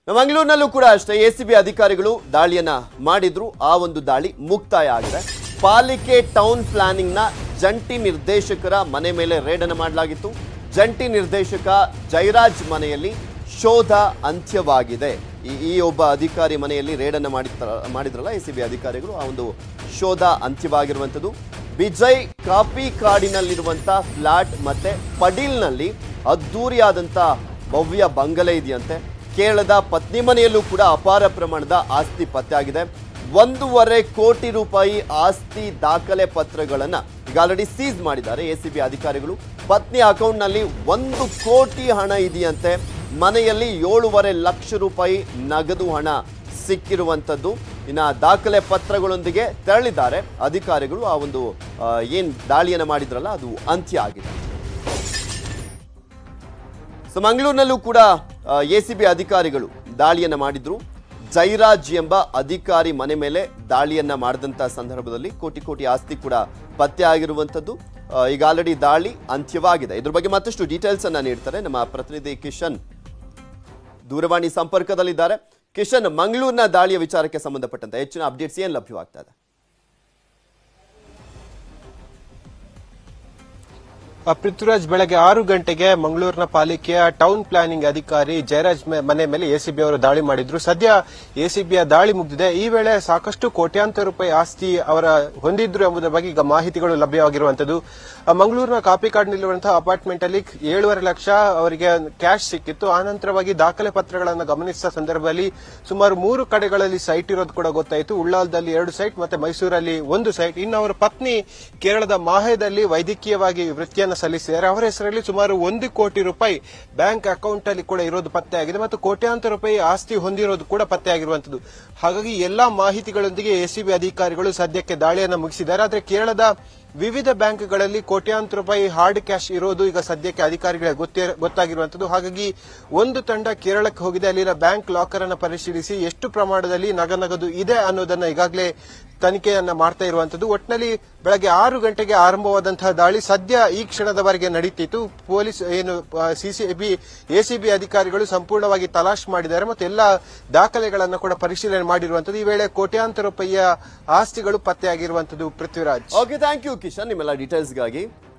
ಮಂಗಳೂರಿನಲ್ಲೂ ಕೂಡ ಅಷ್ಟೇ A C B ಅಧಿಕಾರಿಗಳು ದಾಳಿಯನ್ನ ಮಾಡಿದ್ರು ಆ ಒಂದು ದಾಳಿ ಮುಕ್ತಾಯ ಆಗಿದೆ ಪಾಲಿಕೆ ಟೌನ್ ಪ್ಲಾನಿಂಗ್ನ ಜಂಟಿ ನಿರ್ದೇಶಕರ ಮನೆ ಮೇಲೆ ರೇಡನ್ನು ಮಾಡಲಾಗಿತ್ತು ಜಂಟಿ ನಿರ್ದೇಶಕ ಜಯರಾಜ್ ಮನೆಯಲ್ಲಿ ಶೋಧ ಅಂತ್ಯವಾಗಿದೆ ಈ ಈ ಒಬ್ಬ ಅಧಿಕಾರಿ ಮನೆಯಲ್ಲಿ ರೇಡನ್ನು ಮಾಡಿತ್ತ ಮಾಡಿದ್ರಲ್ಲ ಎ ಸಿ ಬಿ ಅಧಿಕಾರಿಗಳು ಆ ಒಂದು ಶೋಧ ಅಂತ್ಯವಾಗಿರುವಂಥದ್ದು ವಿಜಯ್ ಕಾಪಿ ಕಾಡಿನಲ್ಲಿರುವಂಥ ಫ್ಲಾಟ್ ಮತ್ತೆ ಪಡೀಲ್ನಲ್ಲಿ ಅದ್ದೂರಿಯಾದಂಥ ಭವ್ಯ ಬಂಗಲೆ ಇದೆಯಂತೆ ಕೇರಳದ ಪತ್ನಿ ಮನೆಯಲ್ಲೂ ಕೂಡ ಅಪಾರ ಪ್ರಮಾಣದ ಆಸ್ತಿ ಪತ್ತೆಯಾಗಿದೆ ಒಂದೂವರೆ ಕೋಟಿ ರೂಪಾಯಿ ಆಸ್ತಿ ದಾಖಲೆ ಪತ್ರಗಳನ್ನ ಈಗ ಆಲ್ರೆಡಿ ಸೀಸ್ ಮಾಡಿದ್ದಾರೆ ಎ ಸಿ ಬಿ ಅಧಿಕಾರಿಗಳು ಪತ್ನಿ ಅಕೌಂಟ್ನಲ್ಲಿ ಒಂದು ಕೋಟಿ ಹಣ ಇದೆಯಂತೆ ಮನೆಯಲ್ಲಿ ಏಳೂವರೆ ಲಕ್ಷ ರೂಪಾಯಿ ನಗದು ಹಣ ಸಿಕ್ಕಿರುವಂಥದ್ದು ಇನ್ನ ದಾಖಲೆ ಪತ್ರಗಳೊಂದಿಗೆ ತೆರಳಿದ್ದಾರೆ ಅಧಿಕಾರಿಗಳು ಆ ಒಂದು ಆ, ಏನ್ ದಾಳಿಯನ್ನು ಮಾಡಿದ್ರಲ್ಲ ಅದು ಅಂತ್ಯ ಆಗಿದೆ ಸೊ ಮಂಗಳೂರಿನಲ್ಲೂ ಕೂಡ ಎ ಸಿ ಬಿ ಅಧಿಕಾರಿಗಳು ದಾಳಿಯನ್ನ ಮಾಡಿದ್ರು ಜೈರಾಜ್ ಎಂಬ ಅಧಿಕಾರಿ ಮನೆ ಮೇಲೆ ದಾಳಿಯನ್ನ ಮಾಡಿದಂತ ಸಂದರ್ಭದಲ್ಲಿ ಕೋಟಿ ಕೋಟಿ ಆಸ್ತಿ ಕೂಡ ಪತ್ತೆ ಆಗಿರುವಂಥದ್ದು ಆ, ಈಗ ಆಲ್ರೆಡಿ ದಾಳಿ ಅಂತ್ಯವಾಗಿದೆ ಇದ್ರ ಬಗ್ಗೆ ಮತ್ತಷ್ಟು ಡೀಟೇಲ್ಸ್ ಅನ್ನ ನೀಡ್ತಾರೆ ನಮ್ಮ ಪ್ರತಿನಿಧಿ ಕಿಶನ್ ದೂರವಾಣಿ ಸಂಪರ್ಕದಲ್ಲಿದ್ದಾರೆ ಕಿಶನ್ ಮಂಗಳೂರಿನ ದಾಳಿಯ ವಿಚಾರಕ್ಕೆ ಸಂಬಂಧಪಟ್ಟಂತೆ ಹೆಚ್ಚಿನ ಅಪ್ಡೇಟ್ಸ್ ಏನ್ ಲಭ್ಯವಾಗ್ತಾ ಇದೆ ಆ, ಪೃಥ್ವಿರಾಜ್ ಬೆಳಗ್ಗೆ ಆರು ಗಂಟೆಗೆ ಮಂಗಳೂರಿನ ಪಾಲಿಕೆಯ ಟೌನ್ ಪ್ಲಾನಿಂಗ್ ಅಧಿಕಾರಿ ಜಯರಾಜ್ ಮೆ- ಮನೆ ಮೇಲೆ ಎಸಿಬಿ ಅವರು ದಾಳಿ ಮಾಡಿದ್ರು ಸದ್ಯ ಎಸಿಬಿಯ ದಾಳಿ ಮುಗಿದಿದೆ ಈ ವೇಳೆ ಸಾಕಷ್ಟು ಕೋಟ್ಯಾಂತರ ರೂಪಾಯಿ ಆಸ್ತಿ ಅವರ ಹೊಂದಿದ್ರು ಎಂಬುದರ ಬಗ್ಗೆ ಈಗ ಮಾಹಿತಿಗಳು ಲಭ್ಯವಾಗಿರುವಂತದ್ದು ಆ, ಮಂಗಳೂರಿನ ಕಾಪಿಕಾಡ್ನಲ್ಲಿರುವಂತಹ ಅಪಾರ್ಟ್ಮೆಂಟ್ ಅಲ್ಲಿ ಏಳುವರೆ ಲಕ್ಷ ಅವರಿಗೆ ಕ್ಯಾಶ್ ಸಿಕ್ಕಿತ್ತು ಆನಂತರವಾಗಿ ದಾಖಲೆ ಪತ್ರಗಳನ್ನು ಗಮನಿಸಿದ ಸಂದರ್ಭದಲ್ಲಿ ಸುಮಾರು ಮೂರು ಕಡೆಗಳಲ್ಲಿ ಸೈಟ್ ಇರೋದು ಕೂಡ ಗೊತ್ತಾಯಿತು ಉಳ್ಳಾಲದಲ್ಲಿ ಎರಡು ಸೈಟ್ ಮತ್ತೆ ಮೈಸೂರಲ್ಲಿ ಒಂದು ಸೈಟ್ ಇನ್ನು ಅವರ ಪತ್ನಿ ಕೇರಳದ ಮಾಹೆದಲ್ಲಿ ವೈದ್ಯಕೀಯವಾಗಿ ವೃತ್ತಿಯನ್ನು ಸಲ್ಲಿಸಿದ್ದಾರೆ ಅವರ ಹೆಸರಲ್ಲಿ ಸುಮಾರು ಒಂದು ಕೋಟಿ ರೂಪಾಯಿ ಬ್ಯಾಂಕ್ ಅಕೌಂಟ್ ಅಲ್ಲಿ ಕೂಡ ಇರೋದು ಪತ್ತೆಯಾಗಿದೆ ಮತ್ತು ಕೋಟ್ಯಾಂತರ ರೂಪಾಯಿ ಆಸ್ತಿ ಹೊಂದಿರೋದು ಕೂಡ ಪತ್ತೆಯಾಗಿರುವಂತದ್ದು ಹಾಗಾಗಿ ಎಲ್ಲಾ ಮಾಹಿತಿಗಳೊಂದಿಗೆ ಎಸಿಬಿ ಅಧಿಕಾರಿಗಳು ಸದ್ಯಕ್ಕೆ ದಾಳಿಯನ್ನು ಮುಗಿಸಿದ್ದಾರೆ ಆದರೆ ಕೇರಳದ ವಿವಿಧ ಬ್ಯಾಂಕ್ಗಳಲ್ಲಿ ಕೋಟ್ಯಾಂತರ ರೂಪಾಯಿ ಹಾರ್ಡ್ ಕ್ಯಾಶ್ ಇರೋದು ಈಗ ಸದ್ಯಕ್ಕೆ ಅಧಿಕಾರಿಗಳಿಗೆ ಗೊತ್ತೇ ಗೊತ್ತಾಗಿರುವಂತದ್ದು ಹಾಗಾಗಿ ಒಂದು ತಂಡ ಕೇರಳಕ್ಕೆ ಹೋಗಿದೆ ಅಲ್ಲಿನ ಬ್ಯಾಂಕ್ ಲಾಕರ್ ಅನ್ನು ಪರಿಶೀಲಿಸಿ ಎಷ್ಟು ಪ್ರಮಾಣದಲ್ಲಿ ನಗನಗದು ಇದೆ ಅನ್ನೋದನ್ನ ಈಗಾಗಲೇ ತನಿಖೆಯನ್ನ ಮಾಡ್ತಾ ಇರುವಂತದ್ದು ಒಟ್ಟಿನಲ್ಲಿ ಬೆಳಗ್ಗೆ ಆರು ಗಂಟೆಗೆ ಆರಂಭವಾದಂತಹ ದಾಳಿ ಸದ್ಯ ಈ ಕ್ಷಣದವರೆಗೆ ನಡೀತಿತ್ತು ಪೊಲೀಸ್ ಏನು ಸಿಸಿಬಿ ಎಸಿಬಿ ಅಧಿಕಾರಿಗಳು ಸಂಪೂರ್ಣವಾಗಿ ತಲಾಶ್ ಮಾಡಿದ್ದಾರೆ ಮತ್ತು ಎಲ್ಲ ದಾಖಲೆಗಳನ್ನು ಕೂಡ ಪರಿಶೀಲನೆ ಮಾಡಿರುವಂತದ್ದು ಈ ವೇಳೆ ಕೋಟ್ಯಾಂತರ ರೂಪಾಯಿಯ ಆಸ್ತಿಗಳು ಪತ್ತೆಯಾಗಿರುವಂತದ್ದು Prithviraj okay thank you Kishan ನಿಮ್ಮೆಲ್ಲ ಡೀಟೇಲ್ಸ್ಗಾಗಿ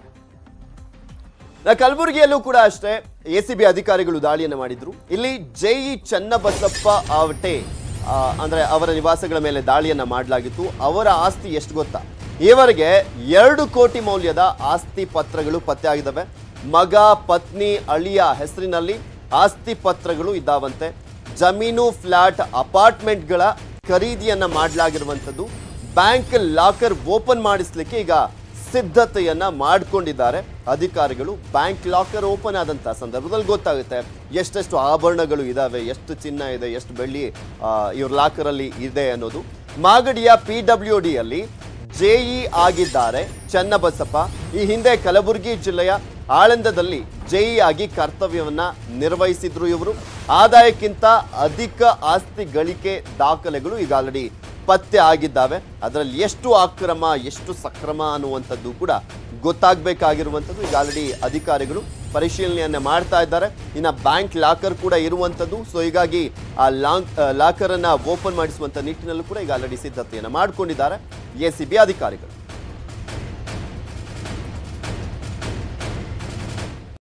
ನಾ ಕಲಬುರಗಿಯಲ್ಲೂ ಕೂಡ ಅಷ್ಟೇ ಎ ಸಿ ಬಿ ಅಧಿಕಾರಿಗಳು ದಾಳಿಯನ್ನು ಮಾಡಿದ್ರು ಇಲ್ಲಿ ಜೈ ಚನ್ನಬಸಪ್ಪ ಆವಟೆ ಆ, ಅಂದ್ರೆ ಅವರ ನಿವಾಸಗಳ ಮೇಲೆ ದಾಳಿಯನ್ನ ಮಾಡಲಾಗಿತ್ತು ಅವರ ಆಸ್ತಿ ಎಷ್ಟು ಗೊತ್ತಾ ಈವರೆಗೆ ಎರಡು ಕೋಟಿ ಮೌಲ್ಯದ ಆಸ್ತಿ ಪತ್ರಗಳು ಪತ್ತೆಯಾಗಿದ್ದಾವೆ ಮಗ ಪತ್ನಿ ಅಳಿಯ ಹೆಸರಿನಲ್ಲಿ ಆಸ್ತಿ ಪತ್ರಗಳು ಇದ್ದಾವಂತೆ ಜಮೀನು ಫ್ಲಾಟ್ ಅಪಾರ್ಟ್ಮೆಂಟ್ಗಳ ಖರೀದಿಯನ್ನ ಮಾಡಲಾಗಿರುವಂಥದ್ದು ಬ್ಯಾಂಕ್ ಲಾಕರ್ ಓಪನ್ ಮಾಡಿಸ್ಲಿಕ್ಕೆ ಈಗ ಸಿದ್ಧತೆಯನ್ನ ಮಾಡ್ಕೊಂಡಿದ್ದಾರೆ ಅಧಿಕಾರಿಗಳು ಬ್ಯಾಂಕ್ ಲಾಕರ್ ಓಪನ್ ಆದಂತ ಸಂದರ್ಭದಲ್ಲಿ ಗೊತ್ತಾಗುತ್ತೆ ಎಷ್ಟೆಷ್ಟು ಆಭರಣಗಳು ಇದಾವೆ ಎಷ್ಟು ಚಿನ್ನ ಇದೆ ಎಷ್ಟು ಬೆಳ್ಳಿ ಆ, ಇವ್ರ ಲಾಕರ್ ಅಲ್ಲಿ ಇದೆ ಅನ್ನೋದು ಮಾಗಡಿಯ ಪಿ ಡಬ್ಲ್ಯೂ ಡಿಯಲ್ಲಿ ಜೆಇ ಆಗಿದ್ದಾರೆ ಚನ್ನಬಸಪ್ಪ ಈ ಹಿಂದೆ ಕಲಬುರಗಿ ಜಿಲ್ಲೆಯ ಆಳಂದದಲ್ಲಿ ಜೆಇ ಆಗಿ ಕರ್ತವ್ಯವನ್ನ ನಿರ್ವಹಿಸಿದ್ರು ಇವರು ಆದಾಯಕ್ಕಿಂತ ಅಧಿಕ ಆಸ್ತಿ ಗಳಿಕೆ ದಾಖಲೆಗಳು ಈಗ ಆಲ್ರೆಡಿ ಪತ್ತೆ ಆಗಿದ್ದಾವೆ ಅದರಲ್ಲಿ ಎಷ್ಟು ಅಕ್ರಮ ಎಷ್ಟು ಸಕ್ರಮ ಅನ್ನುವಂಥದ್ದು ಕೂಡ ಗೊತ್ತಾಗಬೇಕಾಗಿರುವಂಥದ್ದು ಈಗ ಆಲ್ರೆಡಿ ಅಧಿಕಾರಿಗಳು ಪರಿಶೀಲನೆಯನ್ನ ಮಾಡ್ತಾ ಇದ್ದಾರೆ ಇನ್ನು ಬ್ಯಾಂಕ್ ಲಾಕರ್ ಕೂಡ ಇರುವಂಥದ್ದು ಸೊ ಹೀಗಾಗಿ ಆ ಲಾಂಕ್ ಲಾಕರ್ ಅನ್ನ ಓಪನ್ ಮಾಡಿಸುವಂತ ನಿಟ್ಟಿನಲ್ಲೂ ಕೂಡ ಈಗ ಆಲ್ರೆಡಿ ಸಿದ್ಧತೆಯನ್ನು ಮಾಡ್ಕೊಂಡಿದ್ದಾರೆ ಎ ಸಿ ಬಿ ಅಧಿಕಾರಿಗಳು